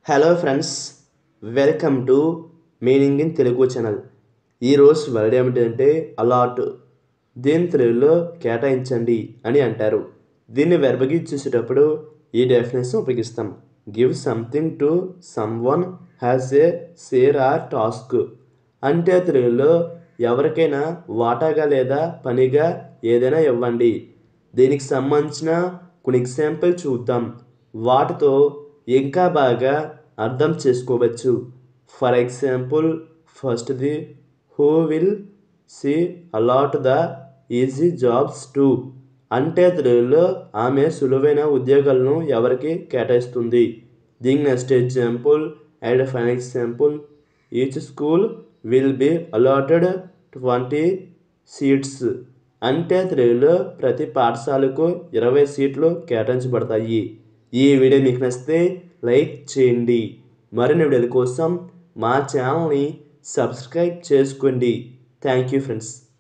hello friends welcome to meaning in Telugu channel ఈరోజు word ఏమిటంటే allot దీని తెలుగులో కేటాయించండి అని అంటారు దీన్ని వెర్బకి చూసేటప్పుడు ఈ డెఫినేషన్ ఉపయోగిస్తాం give something to someone has a share or task అంటే తెలుగులో ఎవరికైనా వాటాగా లేదా పనిగా ఏదైనా ఇవ్వండి దీనికి సంబంధించిన కొన్ని ఎగ్జాంపుల్ చూద్దాం వాటితో ఇంకా బాగా అర్థం చేసుకోవచ్చు ఫర్ ఎగ్జాంపుల్ ఫస్ట్ది who will she allot the easy jobs to అంటే తెలుగులో ఆమె సులువైన ఉద్యోగాలను ఎవరికి కేటాయిస్తుంది దీని next example and fine example each school will be allotted twenty seats అంటే తెలుగులో ప్రతి పాఠశాలకు ఇరవై సీట్లు కేటాయించబడతాయి ఈ వీడియో మీకు నచ్చితే లైక్ చేయండి మరిన్ని వీడియోల కోసం మా ఛానల్ని సబ్స్క్రైబ్ చేసుకోండి థ్యాంక్ యూ ఫ్రెండ్స్